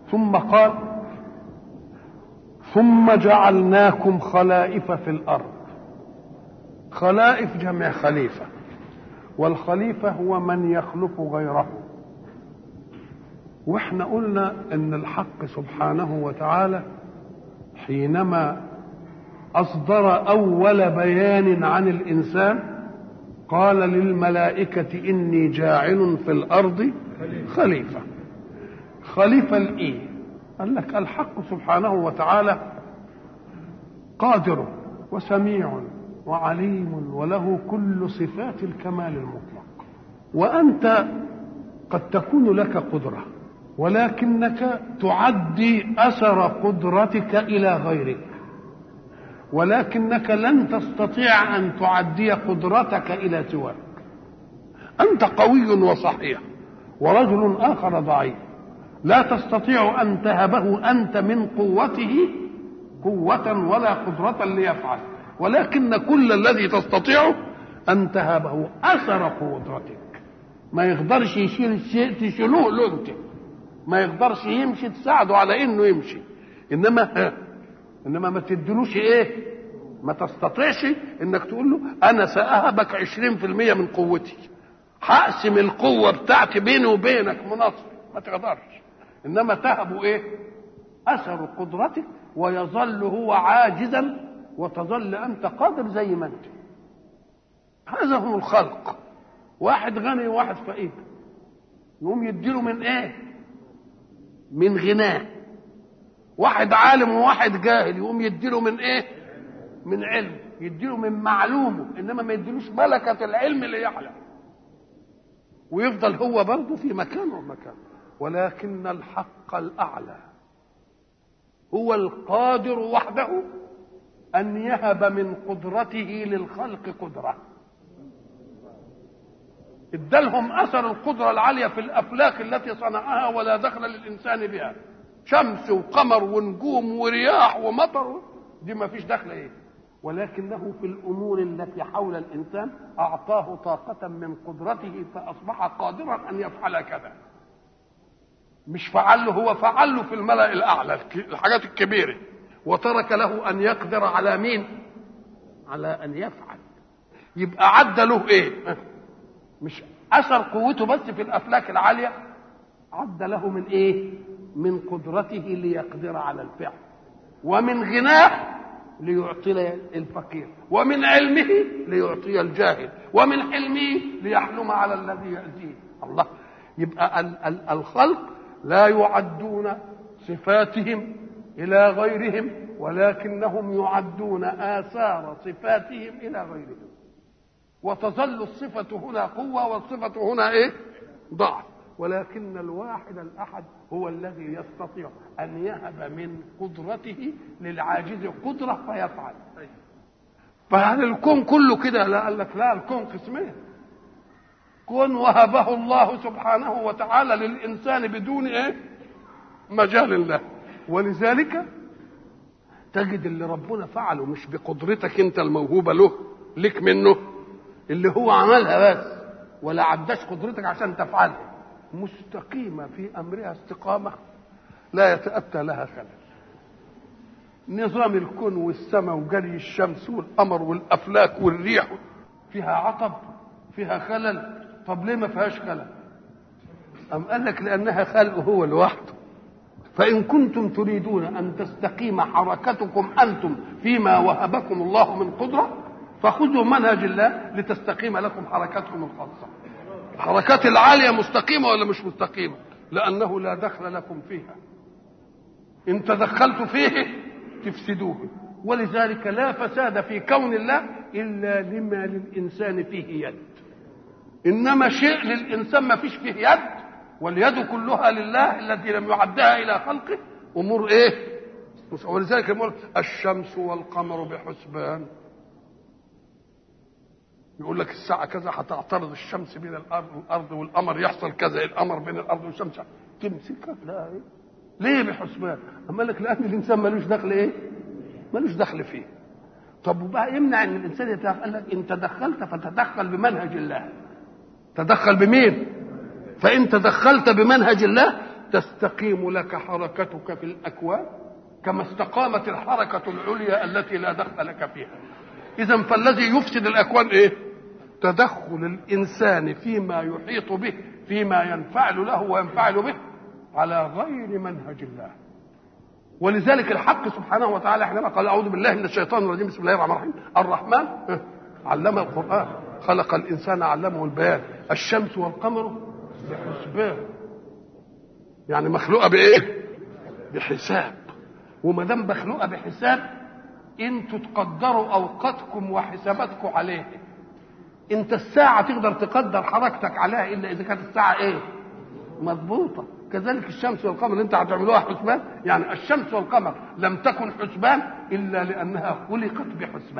ثم قال ثم جعلناكم خلائف في الارض خلائف جمع خليفه والخليفه هو من يخلف غيره واحنا قلنا ان الحق سبحانه وتعالى حينما اصدر اول بيان عن الانسان قال للملائكه اني جاعل في الارض خليفه خليفه الايه قال لك الحق سبحانه وتعالى قادر وسميع وعليم وله كل صفات الكمال المطلق وانت قد تكون لك قدره ولكنك تعدي اثر قدرتك الى غيرك ولكنك لن تستطيع ان تعدي قدرتك الى سواك انت قوي وصحيح ورجل اخر ضعيف لا تستطيع ان تهبه انت من قوته قوه ولا قدره ليفعل ولكن كل الذي تستطيعه ان تهبه اثر قدرتك ما يقدرش يشيل الشيء تشيلوه له انت ما يقدرش يمشي تساعده على انه يمشي انما انما ما تدلوش ايه ما تستطيعش انك تقول له انا ساهبك عشرين في المية من قوتي هقسم القوة بتاعتي بيني وبينك مناصر ما تقدرش انما تهب ايه اثر قدرتك ويظل هو عاجزا وتظل انت قادر زي ما انت هذا هو الخلق واحد غني وواحد فقير يقوم يديله من ايه من غناه واحد عالم وواحد جاهل يقوم يديله من ايه من علم يديله من معلومه انما ما يديلوش ملكة العلم اللي يعلم ويفضل هو برضه في مكانه ومكانه ولكن الحق الاعلى هو القادر وحده ان يهب من قدرته للخلق قدره ادالهم اثر القدره العاليه في الافلاك التي صنعها ولا دخل للانسان بها شمس وقمر ونجوم ورياح ومطر دي ما فيش دخل ايه ولكنه في الامور التي حول الانسان اعطاه طاقه من قدرته فاصبح قادرا ان يفعل كذا مش فعل له هو فعل له في الملا الاعلى الحاجات الكبيره وترك له ان يقدر على مين على ان يفعل يبقى عدى له ايه مش اثر قوته بس في الافلاك العاليه عد له من ايه من قدرته ليقدر على الفعل ومن غناه ليعطي الفقير ومن علمه ليعطي الجاهل ومن حلمه ليحلم على الذي يأذيه الله يبقى ال- ال- الخلق لا يعدون صفاتهم إلى غيرهم ولكنهم يعدون آثار صفاتهم إلى غيرهم وتظل الصفة هنا قوة والصفة هنا إيه ضعف ولكن الواحد الأحد هو الذي يستطيع أن يهب من قدرته للعاجز قدرة فيفعل فهل الكون كله كده لا قال لك لا الكون قسمين كون وهبه الله سبحانه وتعالى للإنسان بدون إيه مجال له ولذلك تجد اللي ربنا فعله مش بقدرتك انت الموهوبه له لك منه اللي هو عملها بس ولا عداش قدرتك عشان تفعلها مستقيمه في امرها استقامه لا يتاتى لها خلل نظام الكون والسماء وجري الشمس والقمر والافلاك والريح فيها عطب فيها خلل طب ليه ما فيهاش خلل أم قال لك لأنها خلق هو لوحده فإن كنتم تريدون أن تستقيم حركتكم أنتم فيما وهبكم الله من قدرة فخذوا منهج الله لتستقيم لكم حركتكم الخاصة الحركات العالية مستقيمة ولا مش مستقيمة لأنه لا دخل لكم فيها إن تدخلت فيه تفسدوه ولذلك لا فساد في كون الله إلا لما للإنسان فيه يد إنما شيء للإنسان ما فيش فيه يد واليد كلها لله الذي لم يعدها الى خلقه امور ايه ولذلك يقول الشمس والقمر بحسبان يقول لك الساعة كذا هتعترض الشمس بين الأرض والأرض والقمر يحصل كذا القمر بين الأرض والشمس تمسكها لا إيه؟ ليه بحسبان؟ أما لك لأن الإنسان ملوش دخل إيه؟ ملوش دخل فيه. طب وبقى يمنع إن الإنسان يتدخل؟ قال لك إن تدخلت فتدخل بمنهج الله. تدخل بمين؟ فإن تدخلت بمنهج الله تستقيم لك حركتك في الاكوان كما استقامت الحركه العليا التي لا دخل لك فيها اذا فالذي يفسد الاكوان ايه تدخل الانسان فيما يحيط به فيما ينفعل له وينفعل به على غير منهج الله ولذلك الحق سبحانه وتعالى حينما قال اعوذ بالله من الشيطان الرجيم بسم الله الرحمن الرحيم الرحمن علم القران خلق الانسان علمه البيان الشمس والقمر بحسبان يعني مخلوقه بايه بحساب وما دام مخلوقه بحساب انتوا تقدروا اوقاتكم وحساباتكم عليه انت الساعه تقدر تقدر حركتك عليها الا اذا كانت الساعه ايه مضبوطه كذلك الشمس والقمر اللي انت هتعملوها حسبان يعني الشمس والقمر لم تكن حسبان الا لانها خلقت بحسبان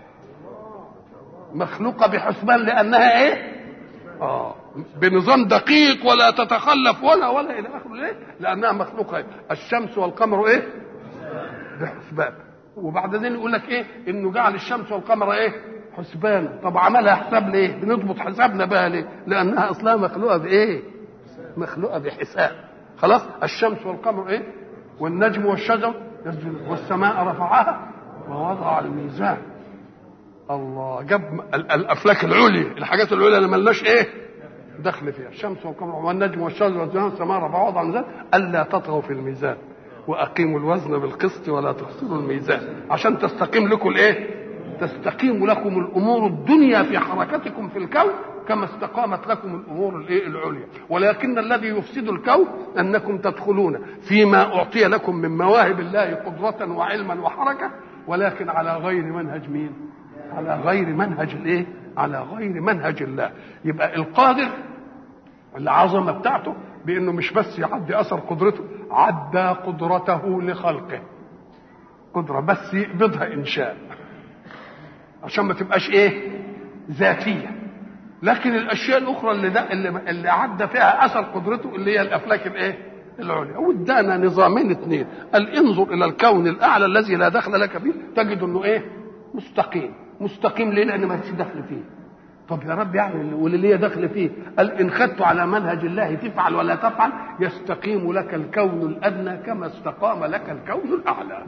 مخلوقه بحسبان لانها ايه اه بنظام دقيق ولا تتخلف ولا ولا الى اخره ليه لانها مخلوقه إيه؟ الشمس والقمر ايه بحسبان وبعدين يقول لك ايه انه جعل الشمس والقمر ايه حسبان طب عملها حساب ليه بنضبط حسابنا بقى ليه لانها اصلها مخلوقه بايه مخلوقه بحساب خلاص الشمس والقمر ايه والنجم والشجر والسماء رفعها ووضع الميزان الله جاب الافلاك العليا الحاجات العليا اللي ملناش ايه دخل فيها الشمس والقمر والنجم والشجر والسماء رفعها ووضع الميزان الا تطغوا في الميزان واقيموا الوزن بالقسط ولا تخسروا الميزان عشان تستقيم لكم الايه تستقيم لكم الامور الدنيا في حركتكم في الكون كما استقامت لكم الامور الايه العليا ولكن الذي يفسد الكون انكم تدخلون فيما اعطي لكم من مواهب الله قدره وعلما وحركه ولكن على غير منهج مين على غير منهج الايه على غير منهج الله يبقى القادر العظمه بتاعته بانه مش بس يعدي اثر قدرته عدى قدرته لخلقه قدره بس يقبضها انشاء عشان ما تبقاش ايه ذاتيه لكن الاشياء الاخرى اللي ده اللي, اللي عدى فيها اثر قدرته اللي هي الافلاك الايه العليا وادانا نظامين اثنين قال انظر الى الكون الاعلى الذي لا دخل لك فيه تجد انه ايه مستقيم مستقيم ليه لان ما فيش دخل فيه طب يا رب يعني واللي ليه دخل فيه قال ان خدت على منهج الله تفعل ولا تفعل يستقيم لك الكون الادنى كما استقام لك الكون الاعلى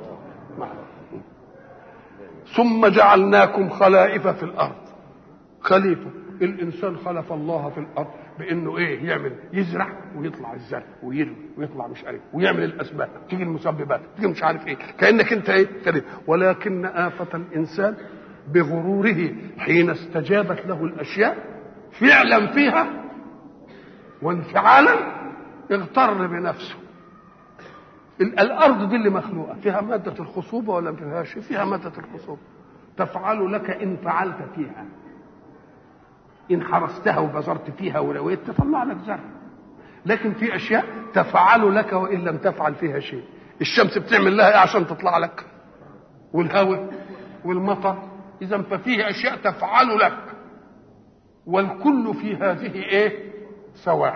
ثم جعلناكم خلائف في الارض خليفه الانسان خلف الله في الارض بانه ايه يعمل يزرع ويطلع الزرع ويروي ويطلع مش عارف ويعمل الاسباب تيجي المسببات تيجي مش عارف ايه كانك انت ايه كريم ولكن افه الانسان بغروره حين استجابت له الاشياء فعلا فيها وانفعالا اغتر بنفسه الارض دي اللي مخلوقه فيها ماده الخصوبه ولا ما فيهاش فيها ماده الخصوبه تفعل لك ان فعلت فيها ان حرستها وبذرت فيها ولويت تطلع لك زرع لكن في اشياء تفعل لك وان لم تفعل فيها شيء الشمس بتعمل لها ايه عشان تطلع لك والهواء والمطر اذا ففيه اشياء تفعل لك والكل في هذه ايه سواء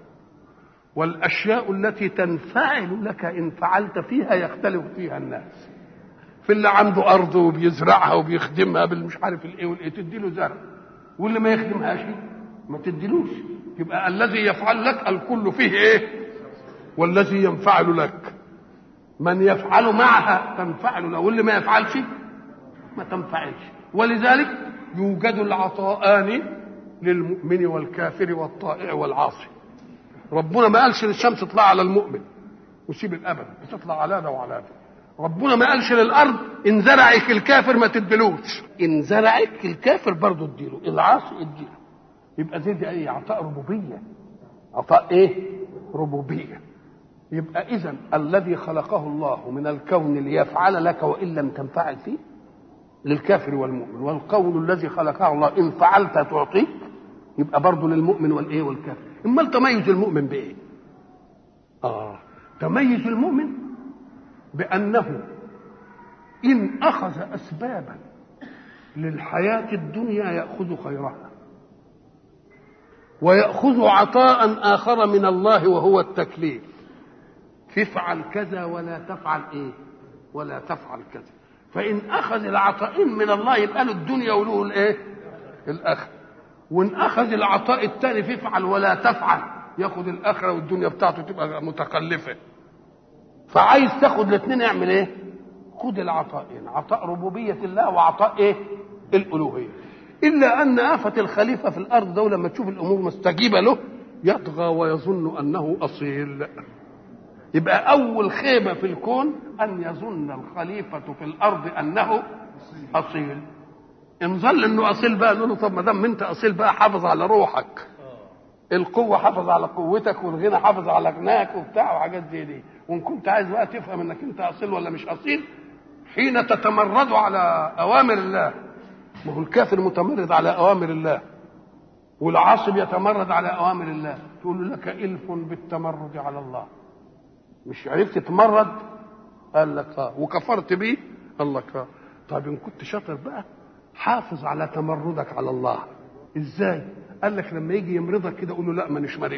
والاشياء التي تنفعل لك ان فعلت فيها يختلف فيها الناس في اللي عنده ارض وبيزرعها وبيخدمها بالمش عارف الايه والايه تدي له زرع واللي ما يخدمهاش ما تديلوش يبقى الذي يفعل لك الكل فيه ايه والذي ينفعل لك من يفعل معها تنفعل له واللي ما يفعلش ما تنفعلش ولذلك يوجد العطاءان للمؤمن والكافر والطائع والعاصي ربنا ما قالش للشمس اطلع على المؤمن وسيب الابد بتطلع على ده وعلى ده ربنا ما قالش للارض ان زرعك الكافر ما تدلوش ان زرعك الكافر برضه اديله العاصي اديله يبقى زي دي ايه عطاء ربوبيه عطاء ايه ربوبيه يبقى اذا الذي خلقه الله من الكون ليفعل لك وان لم تنفعل فيه للكافر والمؤمن والقول الذي خلقه الله ان فعلت تعطيك يبقى برضه للمؤمن والايه والكافر امال تميز المؤمن بايه اه تميز المؤمن بانه ان اخذ اسبابا للحياه الدنيا ياخذ خيرها وياخذ عطاء اخر من الله وهو التكليف تفعل كذا ولا تفعل ايه ولا تفعل كذا فان اخذ العطاء من الله يبقى له الدنيا وله الايه الاخر وان اخذ العطاء الثاني فافعل ولا تفعل ياخد الاخره والدنيا بتاعته تبقى متخلفه فعايز تاخد الاثنين اعمل ايه خد العطاءين عطاء ربوبيه الله وعطاء ايه الالوهيه الا ان افه الخليفه في الارض ده لما تشوف الامور مستجيبه له يطغى ويظن انه اصيل يبقى اول خيبه في الكون ان يظن الخليفه في الارض انه اصيل ان ظل انه اصيل بقى نقول له طب ما دام انت اصيل بقى حافظ على روحك القوة حافظ على قوتك والغنى حافظ على غناك وبتاع وحاجات زي دي وان كنت عايز بقى تفهم انك انت اصيل ولا مش اصيل حين تتمرد على اوامر الله ما هو الكافر متمرد على اوامر الله والعاصب يتمرد على اوامر الله تقول له لك الف بالتمرد على الله مش عرفت تتمرد قال لك اه وكفرت بيه قال لك اه طيب ان كنت شاطر بقى حافظ على تمردك على الله ازاي قال لك لما يجي يمرضك كده قول له لا مانيش مريض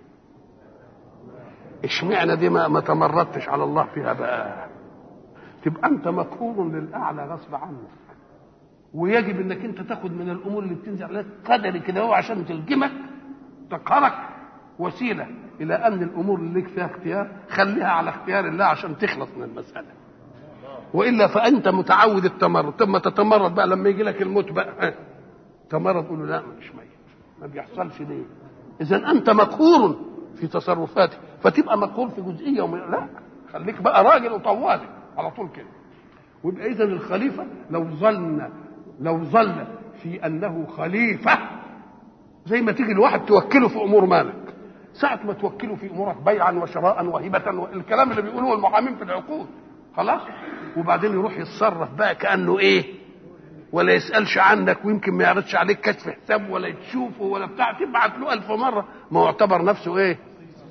اشمعنى دي ما, ما تمردتش على الله فيها بقى تبقى انت مقهور للاعلى غصب عنك ويجب انك انت تاخد من الامور اللي بتنزل عليك قدري كده هو عشان تلجمك تقهرك وسيله الى ان الامور اللي لك فيها اختيار خليها على اختيار الله عشان تخلص من المساله والا فانت متعود التمرد ثم تتمرد بقى لما يجي لك الموت بقى تمرد تقول له لا مش ميت ما بيحصلش ليه اذا انت مقهور في تصرفاتك فتبقى مقهور في جزئيه ومن... لا خليك بقى راجل وطوالي على طول كده ويبقى اذا الخليفه لو ظلنا لو ظل في انه خليفه زي ما تيجي الواحد توكله في امور مالك ساعة ما توكله في امورك بيعا وشراء وهبة الكلام اللي بيقولوه المحامين في العقود خلاص وبعدين يروح يتصرف بقى كانه ايه ولا يسالش عنك ويمكن ما يعرضش عليك كشف حساب ولا تشوفه ولا بتاع تبعت له ألف مره ما هو يعتبر نفسه ايه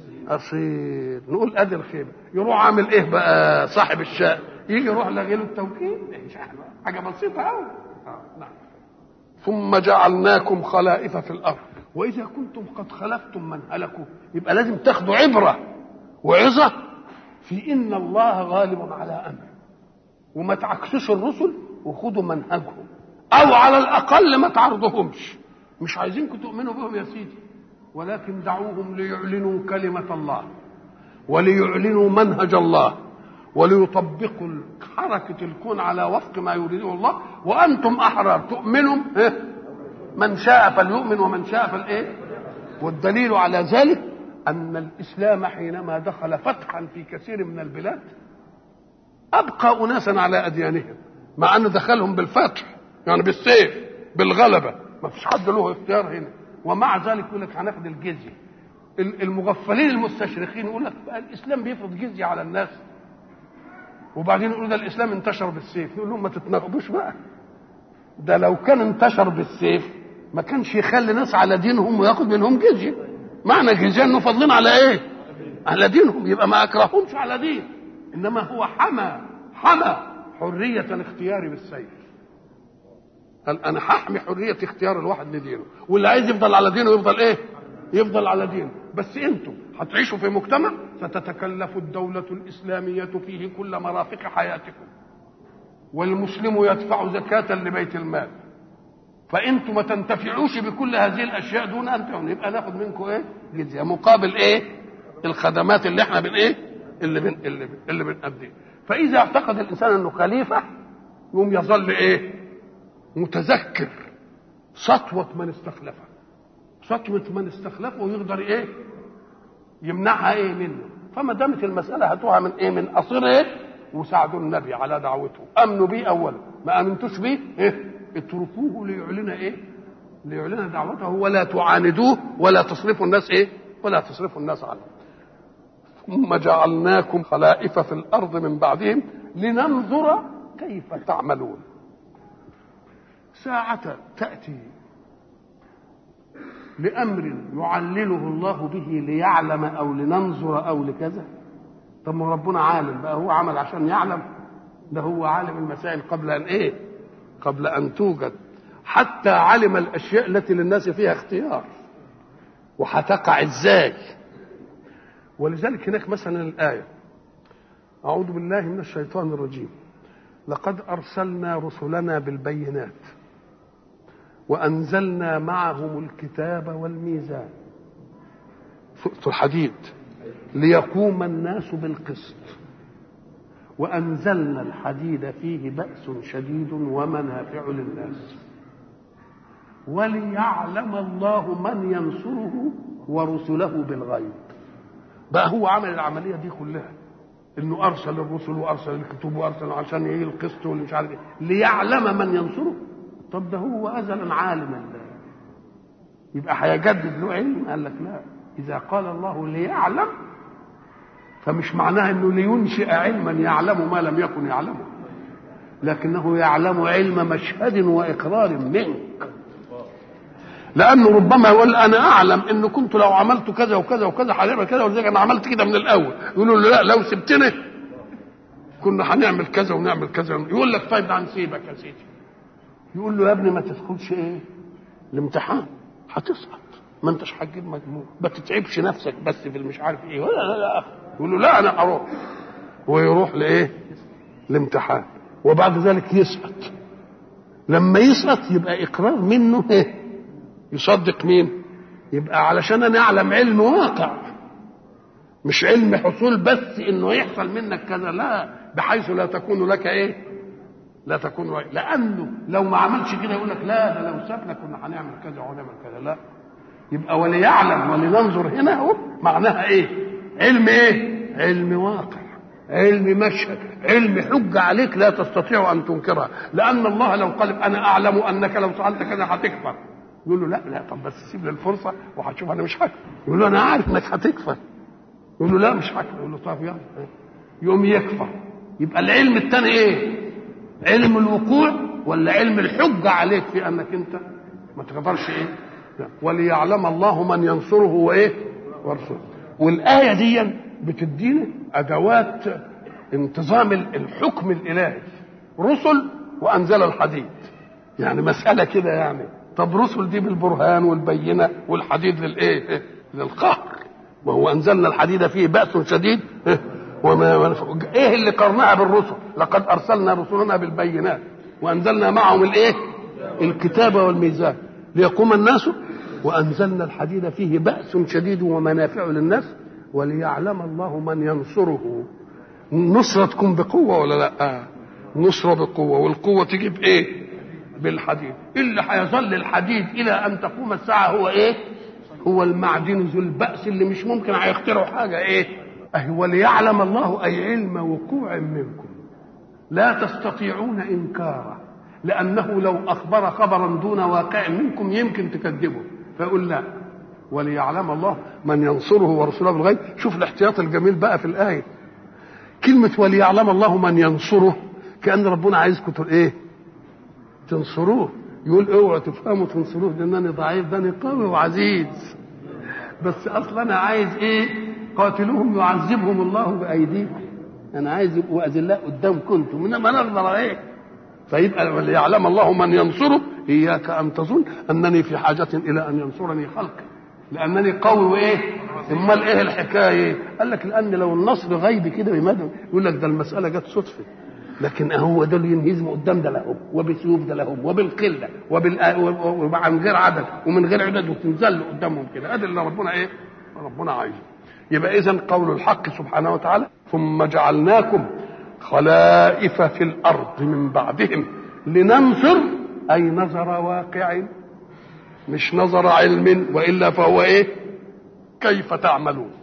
اصيل نقول ادي الخيبه يروح عامل ايه بقى صاحب الشقه يجي يروح لغي له التوكيل حاجه بسيطه قوي نعم ثم جعلناكم خلائف في الارض واذا كنتم قد خلفتم من هلكوا يبقى لازم تاخدوا عبره وعظه في ان الله غالب على امره وما تعكسوش الرسل وخدوا منهجهم او على الاقل ما تعرضهمش مش عايزينكم تؤمنوا بهم يا سيدي ولكن دعوهم ليعلنوا كلمه الله وليعلنوا منهج الله وليطبقوا حركة الكون على وفق ما يريده الله وأنتم أحرار تؤمنوا من شاء فليؤمن ومن شاء فالإيه والدليل على ذلك أن الإسلام حينما دخل فتحا في كثير من البلاد أبقى أناسا على أديانهم مع أن دخلهم بالفتح يعني بالسيف بالغلبة ما فيش حد له اختيار هنا ومع ذلك يقول لك هناخد الجزية المغفلين المستشرقين يقول لك الإسلام بيفرض جزية على الناس وبعدين يقولوا ده الإسلام انتشر بالسيف يقول لهم ما تتناقضوش بقى ده لو كان انتشر بالسيف ما كانش يخلي ناس على دينهم وياخد منهم جزية معنى الجزية انه فاضلين على ايه على دينهم يبقى ما اكرههمش على دين انما هو حمى حمى حرية اختياري بالسيف قال انا هحمي حرية اختيار الواحد لدينه واللي عايز يفضل على دينه يفضل ايه يفضل على دينه بس انتم هتعيشوا في مجتمع ستتكلف الدولة الإسلامية فيه كل مرافق حياتكم والمسلم يدفع زكاة لبيت المال فانتم ما تنتفعوش بكل هذه الاشياء دون ان تعملوا يبقى ناخد منكم ايه جزيه مقابل ايه الخدمات اللي احنا بن ايه اللي بن اللي, بن اللي بنأديها فاذا اعتقد الانسان انه خليفه يقوم يظل ايه متذكر سطوه من استخلفه سطوه من استخلفه ويقدر ايه يمنعها ايه منه فما دامت المساله هاتوها من ايه من قصير ايه وساعدوا النبي على دعوته امنوا بيه اولا ما امنتوش بيه ايه اتركوه ليعلن ايه ليعلن دعوته ولا تعاندوه ولا تصرفوا الناس ايه ولا تصرفوا الناس عنه ثم جعلناكم خلائف في الارض من بعدهم لننظر كيف تعملون ساعة تأتي لأمر يعلله الله به ليعلم أو لننظر أو لكذا طب ما ربنا عالم بقى هو عمل عشان يعلم ده هو عالم المسائل قبل أن إيه قبل أن توجد حتى علم الأشياء التي للناس فيها اختيار وهتقع إزاي ولذلك هناك مثلا الآية أعوذ بالله من الشيطان الرجيم لقد أرسلنا رسلنا بالبينات وأنزلنا معهم الكتاب والميزان سورة الحديد ليقوم الناس بالقسط وأنزلنا الحديد فيه بأس شديد ومنافع للناس وليعلم الله من ينصره ورسله بالغيب بقى هو عمل العملية دي كلها انه ارسل الرسل وارسل الكتب وارسل عشان يجي القسط واللي مش عارف ايه ليعلم من ينصره طب ده هو ازلا عالما يبقى هيجدد له علم قال لك لا اذا قال الله ليعلم فمش معناها انه لينشئ علما يعلم ما لم يكن يعلمه لكنه يعلم علم مشهد واقرار منك لانه ربما يقول انا اعلم ان كنت لو عملت كذا وكذا وكذا هنعمل كذا ولذلك انا عملت كده من الاول يقولوا له لا لو سبتني كنا هنعمل كذا ونعمل كذا يقول لك طيب هنسيبك يا سيدي يقول له يا ابني ما تدخلش ايه الامتحان هتسقط ما انتش هتجيب مجموع ما تتعبش نفسك بس في المش عارف ايه ولا لا لا يقول له لا انا هروح ويروح لايه الامتحان وبعد ذلك يسقط لما يسقط يبقى اقرار منه ايه يصدق مين يبقى علشان انا اعلم علم واقع مش علم حصول بس انه يحصل منك كذا لا بحيث لا تكون لك ايه لا تكون رأي. لانه لو ما عملش كده يقول لك لا ده لو سابنا كنا هنعمل كذا وهنعمل كذا لا يبقى وليعلم ولننظر هنا اهو معناها ايه علم ايه علم واقع علم مشهد علم حجة عليك لا تستطيع أن تنكرها لأن الله لو قال أنا أعلم أنك لو فعلت كذا هتكفر يقول له لا لا طب بس سيب لي الفرصة وهتشوف أنا مش هكفر يقول له أنا عارف إنك هتكفر يقول له لا مش هكفر يقول له طب يلا يوم يكفر يبقى العلم الثاني إيه؟ علم الوقوع ولا علم الحجة عليك في أنك أنت ما تقدرش إيه؟ لا. وليعلم الله من ينصره وإيه؟ ورسوله والآية دي بتدينا ادوات انتظام الحكم الالهي رسل وانزل الحديد يعني مساله كده يعني طب رسل دي بالبرهان والبينه والحديد للايه للقهر وهو انزلنا الحديد فيه باس شديد وما ايه اللي قرنها بالرسل لقد ارسلنا رسلنا بالبينات وانزلنا معهم الايه الكتاب والميزان ليقوم الناس وانزلنا الحديد فيه باس شديد ومنافع للناس وليعلم الله من ينصره النصرة تكون بقوة ولا لا نصرة بقوة والقوة تجي بإيه بالحديد اللي هيظل الحديد إلى أن تقوم الساعة هو إيه هو المعدن ذو البأس اللي مش ممكن هيخترعوا حاجة إيه أهي وليعلم الله أي علم وقوع منكم لا تستطيعون إنكاره لأنه لو أخبر خبرا دون واقع منكم يمكن تكذبه فيقول لا وليعلم الله من ينصره ورسوله بالغيب شوف الاحتياط الجميل بقى في الآية كلمة وليعلم الله من ينصره كأن ربنا عايزكم ايه تنصروه يقول اوعوا تفهموا تنصروه لانني ضعيف ده انا قوي وعزيز بس اصلا انا عايز ايه قاتلوهم يعذبهم الله بايديكم انا عايز يبقوا اذلاء قدامكم انتم انما نقدر عليه فيبقى ليعلم الله من ينصره اياك ان تظن انني في حاجه الى ان ينصرني خلقي لانني قوي وايه امال ايه الحكايه قال لك لان لو النصر غيبي كده بمدى يقول لك ده المساله جت صدفه لكن هو ده اللي ينهزم قدام ده لهم وبسيوف ده لهم وبالقله وبال وعن غير عدد ومن غير عدد وتنزل قدامهم كده ادي اللي ربنا ايه ربنا عايزه يبقى اذا قول الحق سبحانه وتعالى ثم جعلناكم خلائف في الارض من بعدهم لننصر اي نظر واقع مش نظر علم والا فهو ايه كيف تعملون